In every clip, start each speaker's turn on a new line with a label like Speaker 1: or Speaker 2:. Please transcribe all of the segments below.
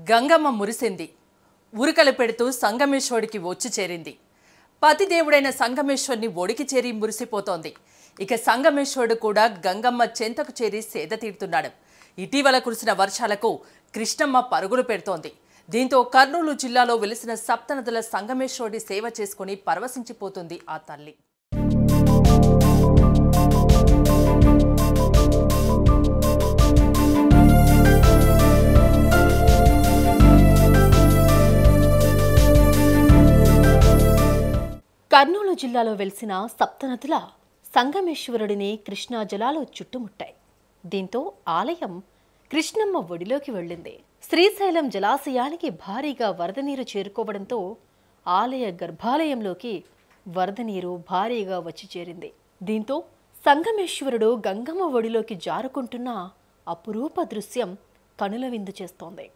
Speaker 1: గంగమ్మ మురిసింది ఉరకలు పెడుతూ సంగమేశ్వరుడికి వచ్చి చేరింది పతిదేవుడైన సంగమేశ్వరుని ఒడికి చేరి మురిసిపోతోంది ఇక సంగమేశ్వరుడు కూడా గంగమ్మ చెంతకు చేరి సేద తీరుతున్నాడు ఇటీవల కురిసిన వర్షాలకు కృష్ణమ్మ పరుగులు పెడుతోంది దీంతో కర్నూలు జిల్లాలో వెలిసిన సప్తనదుల సంగమేశ్వరుడి సేవ చేసుకుని పరవశించిపోతుంది ఆ తల్లి
Speaker 2: కర్నూలు జిల్లాలో వెలిసిన సప్తనదుల సంగమేశ్వరుడిని కృష్ణా జలాలు చుట్టుముట్టాయి దీంతో ఆలయం కృష్ణమ్మ ఒడిలోకి వెళ్ళింది శ్రీశైలం జలాశయానికి భారీగా వరద నీరు చేరుకోవడంతో ఆలయ గర్భాలయంలోకి వరద నీరు భారీగా వచ్చి చేరింది దీంతో సంగమేశ్వరుడు గంగమ్మ ఒడిలోకి జారుకుంటున్న అపురూప దృశ్యం కనుల విందు చేస్తోంది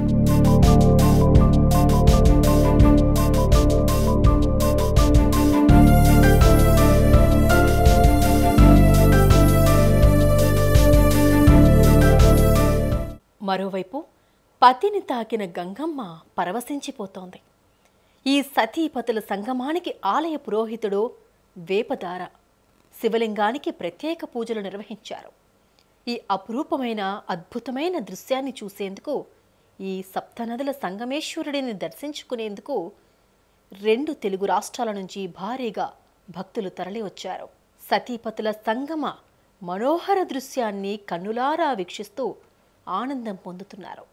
Speaker 2: మరోవైపు పతిని తాకిన గంగమ్మ పరవశించిపోతోంది ఈ సతీపతుల సంగమానికి ఆలయ పురోహితుడు వేపదార శివలింగానికి ప్రత్యేక పూజలు నిర్వహించారు ఈ అపురూపమైన అద్భుతమైన దృశ్యాన్ని చూసేందుకు ఈ సప్తనదుల సంగమేశ్వరుడిని దర్శించుకునేందుకు రెండు తెలుగు రాష్ట్రాల నుంచి భారీగా భక్తులు తరలివచ్చారు సతీపతుల సంగమ మనోహర దృశ్యాన్ని కన్నులారా వీక్షిస్తూ ఆనందం పొందుతున్నారు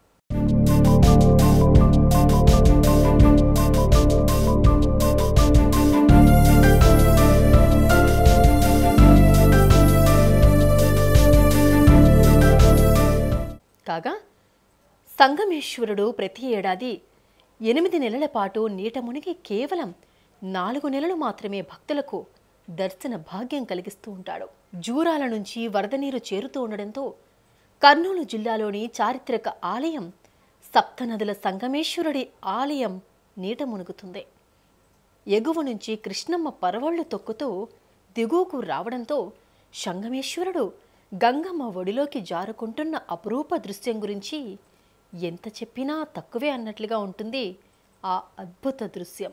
Speaker 2: కాగా సంగమేశ్వరుడు ప్రతి ఏడాది ఎనిమిది నెలల పాటు నీట మునిగి కేవలం నాలుగు నెలలు మాత్రమే భక్తులకు దర్శన భాగ్యం కలిగిస్తూ ఉంటాడు జూరాల నుంచి వరద నీరు చేరుతూ ఉండడంతో కర్నూలు జిల్లాలోని చారిత్రక ఆలయం సప్తనదుల సంగమేశ్వరుడి ఆలయం నీట మునుగుతుంది ఎగువ నుంచి కృష్ణమ్మ పరవళ్లు తొక్కుతూ దిగువకు రావడంతో సంగమేశ్వరుడు గంగమ్మ ఒడిలోకి జారుకుంటున్న అపురూప దృశ్యం గురించి ఎంత చెప్పినా తక్కువే అన్నట్లుగా ఉంటుంది ఆ అద్భుత దృశ్యం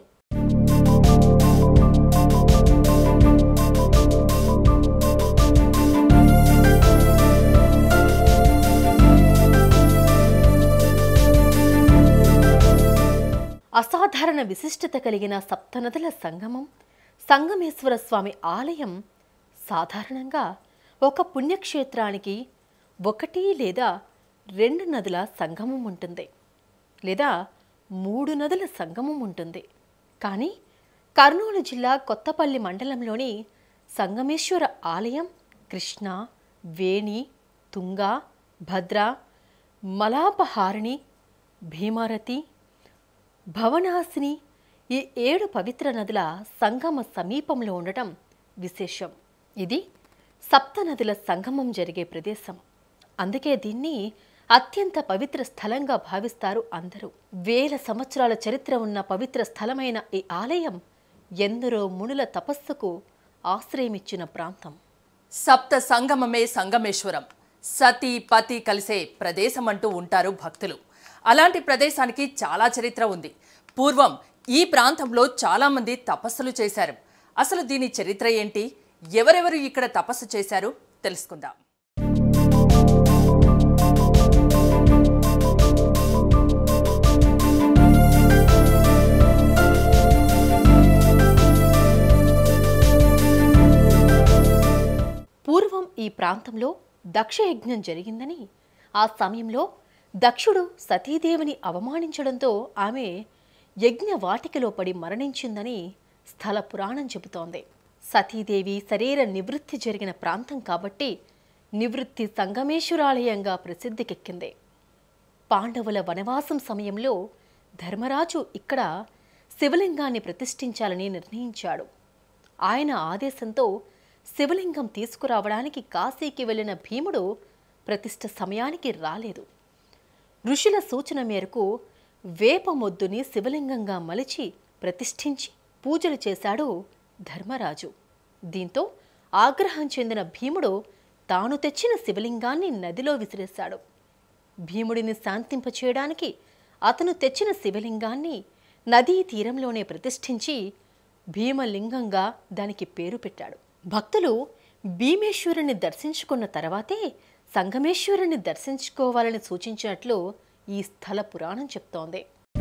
Speaker 2: అసాధారణ విశిష్టత కలిగిన సప్తనదుల సంగమం సంగమేశ్వర స్వామి ఆలయం సాధారణంగా ఒక పుణ్యక్షేత్రానికి ఒకటి లేదా రెండు నదుల సంగమం ఉంటుంది లేదా మూడు నదుల సంగమం ఉంటుంది కానీ కర్నూలు జిల్లా కొత్తపల్లి మండలంలోని సంగమేశ్వర ఆలయం కృష్ణ వేణి తుంగ భద్ర మలాపహారిణి భీమారతి భవనాసిని ఈ ఏడు పవిత్ర నదుల సంగమ సమీపంలో ఉండటం విశేషం ఇది సప్త నదుల సంగమం జరిగే ప్రదేశం అందుకే దీన్ని అత్యంత పవిత్ర స్థలంగా భావిస్తారు అందరూ వేల సంవత్సరాల చరిత్ర ఉన్న పవిత్ర స్థలమైన ఈ ఆలయం ఎందరో మునుల తపస్సుకు ఆశ్రయమిచ్చిన ప్రాంతం
Speaker 1: సప్త సంగమమే సంగమేశ్వరం సతీ పతి కలిసే ప్రదేశం అంటూ ఉంటారు భక్తులు అలాంటి ప్రదేశానికి చాలా చరిత్ర ఉంది పూర్వం ఈ ప్రాంతంలో చాలా మంది తపస్సులు చేశారు అసలు దీని చరిత్ర ఏంటి ఎవరెవరు ఇక్కడ తపస్సు చేశారు తెలుసుకుందాం
Speaker 2: పూర్వం ఈ ప్రాంతంలో దక్షయజ్ఞం జరిగిందని ఆ సమయంలో దక్షుడు సతీదేవిని అవమానించడంతో ఆమె యజ్ఞ వాటికలో పడి మరణించిందని స్థల పురాణం చెబుతోంది సతీదేవి శరీర నివృత్తి జరిగిన ప్రాంతం కాబట్టి నివృత్తి సంగమేశ్వరాలయంగా ప్రసిద్ధికెక్కింది పాండవుల వనవాసం సమయంలో ధర్మరాజు ఇక్కడ శివలింగాన్ని ప్రతిష్ఠించాలని నిర్ణయించాడు ఆయన ఆదేశంతో శివలింగం తీసుకురావడానికి కాశీకి వెళ్ళిన భీముడు ప్రతిష్ఠ సమయానికి రాలేదు ఋషుల సూచన మేరకు వేప మొద్దుని శివలింగంగా మలిచి ప్రతిష్ఠించి పూజలు చేశాడు ధర్మరాజు దీంతో ఆగ్రహం చెందిన భీముడు తాను తెచ్చిన శివలింగాన్ని నదిలో విసిరేశాడు భీముడిని శాంతింపచేయడానికి అతను తెచ్చిన శివలింగాన్ని నదీ తీరంలోనే ప్రతిష్ఠించి భీమలింగంగా దానికి పేరు పెట్టాడు భక్తులు భీమేశ్వరుని దర్శించుకున్న తర్వాతే సంగమేశ్వరుని దర్శించుకోవాలని సూచించినట్లు ఈ స్థల పురాణం చెప్తోంది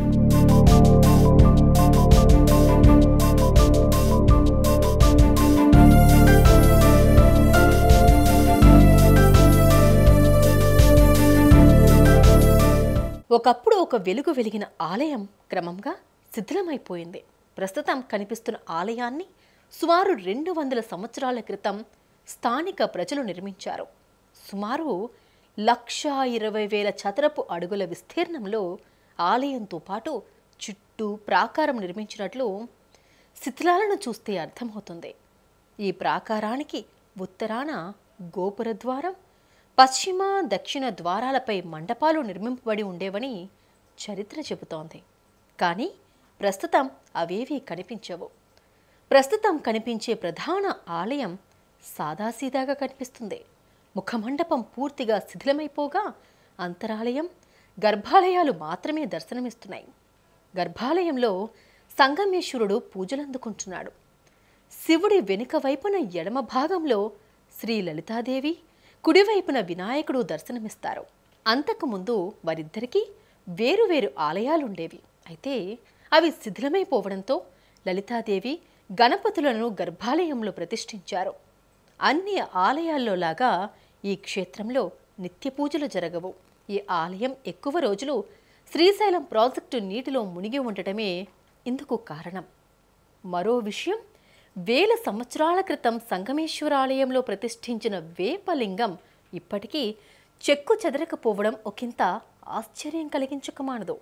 Speaker 2: ఒకప్పుడు ఒక వెలుగు వెలిగిన ఆలయం క్రమంగా శిథిలమైపోయింది ప్రస్తుతం కనిపిస్తున్న ఆలయాన్ని సుమారు రెండు వందల సంవత్సరాల క్రితం స్థానిక ప్రజలు నిర్మించారు సుమారు లక్షా ఇరవై వేల చదరపు అడుగుల విస్తీర్ణంలో ఆలయంతో పాటు చుట్టూ ప్రాకారం నిర్మించినట్లు శిథిలాలను చూస్తే అర్థమవుతుంది ఈ ప్రాకారానికి ఉత్తరాన గోపుర ద్వారం పశ్చిమ దక్షిణ ద్వారాలపై మండపాలు నిర్మింపబడి ఉండేవని చరిత్ర చెబుతోంది కానీ ప్రస్తుతం అవేవీ కనిపించవు ప్రస్తుతం కనిపించే ప్రధాన ఆలయం సాదాసీదాగా కనిపిస్తుంది ముఖమండపం పూర్తిగా శిథిలమైపోగా అంతరాలయం గర్భాలయాలు మాత్రమే దర్శనమిస్తున్నాయి గర్భాలయంలో సంగమేశ్వరుడు పూజలందుకుంటున్నాడు శివుడి వెనుక వైపున ఎడమ భాగంలో శ్రీ లలితాదేవి కుడివైపున వినాయకుడు దర్శనమిస్తారు అంతకుముందు వారిద్దరికీ వేరువేరు ఆలయాలుండేవి అయితే అవి శిథిలమైపోవడంతో లలితాదేవి గణపతులను గర్భాలయంలో ప్రతిష్ఠించారు అన్ని ఆలయాల్లో లాగా ఈ క్షేత్రంలో నిత్య పూజలు జరగవు ఈ ఆలయం ఎక్కువ రోజులు శ్రీశైలం ప్రాజెక్టు నీటిలో మునిగి ఉండటమే ఇందుకు కారణం మరో విషయం వేల సంవత్సరాల క్రితం సంగమేశ్వరాలయంలో ప్రతిష్ఠించిన వేపలింగం ఇప్పటికీ చెక్కు చెదరకపోవడం ఒకంత ఆశ్చర్యం కలిగించకమానదు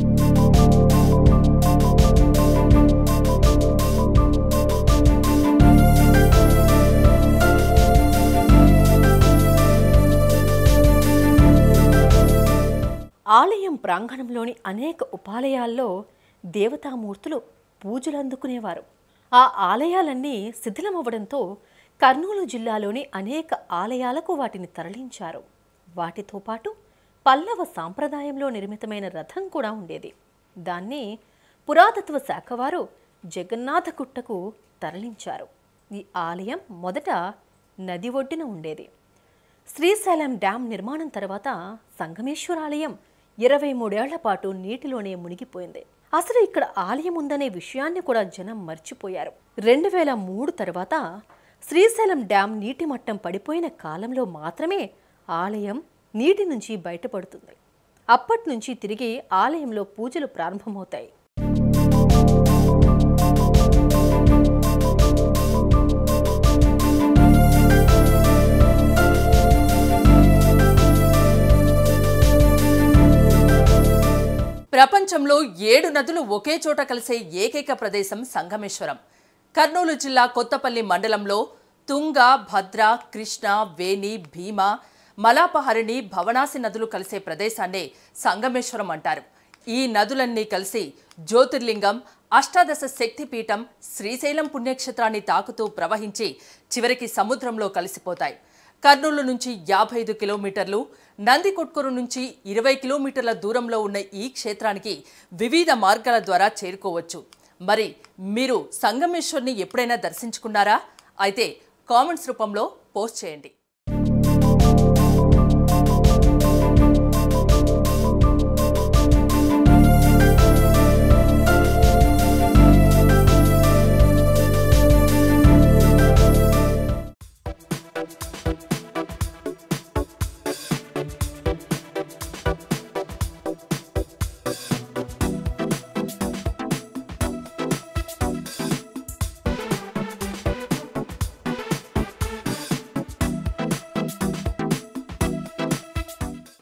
Speaker 2: ఆలయం ప్రాంగణంలోని అనేక ఉపాలయాల్లో దేవతామూర్తులు పూజలు అందుకునేవారు ఆ ఆలయాలన్నీ శిథిలమవ్వడంతో కర్నూలు జిల్లాలోని అనేక ఆలయాలకు వాటిని తరలించారు వాటితో పాటు పల్లవ సాంప్రదాయంలో నిర్మితమైన రథం కూడా ఉండేది దాన్ని పురాతత్వ శాఖ వారు జగన్నాథగుట్టకు తరలించారు ఈ ఆలయం మొదట నది ఒడ్డున ఉండేది శ్రీశైలం డ్యాం నిర్మాణం తర్వాత సంగమేశ్వర ఆలయం ఇరవై మూడేళ్ల పాటు నీటిలోనే మునిగిపోయింది అసలు ఇక్కడ ఆలయం ఉందనే విషయాన్ని కూడా జనం మర్చిపోయారు రెండు వేల మూడు తర్వాత శ్రీశైలం డ్యాం నీటి మట్టం పడిపోయిన కాలంలో మాత్రమే ఆలయం నీటి నుంచి బయటపడుతుంది అప్పటి నుంచి తిరిగి ఆలయంలో పూజలు ప్రారంభమవుతాయి
Speaker 1: ప్రపంచంలో ఏడు నదులు ఒకే చోట కలిసే ఏకైక ప్రదేశం సంగమేశ్వరం కర్నూలు జిల్లా కొత్తపల్లి మండలంలో తుంగ భద్ర కృష్ణ వేణి భీమ మలాపహరిణి భవనాసి నదులు కలిసే ప్రదేశాన్నే సంగమేశ్వరం అంటారు ఈ నదులన్నీ కలిసి జ్యోతిర్లింగం అష్టాదశ శక్తిపీఠం శ్రీశైలం పుణ్యక్షేత్రాన్ని తాకుతూ ప్రవహించి చివరికి సముద్రంలో కలిసిపోతాయి కర్నూలు నుంచి యాభై ఐదు కిలోమీటర్లు నందికొట్కూరు నుంచి ఇరవై కిలోమీటర్ల దూరంలో ఉన్న ఈ క్షేత్రానికి వివిధ మార్గాల ద్వారా చేరుకోవచ్చు మరి మీరు సంగమేశ్వర్ని ఎప్పుడైనా దర్శించుకున్నారా అయితే కామెంట్స్ రూపంలో పోస్ట్ చేయండి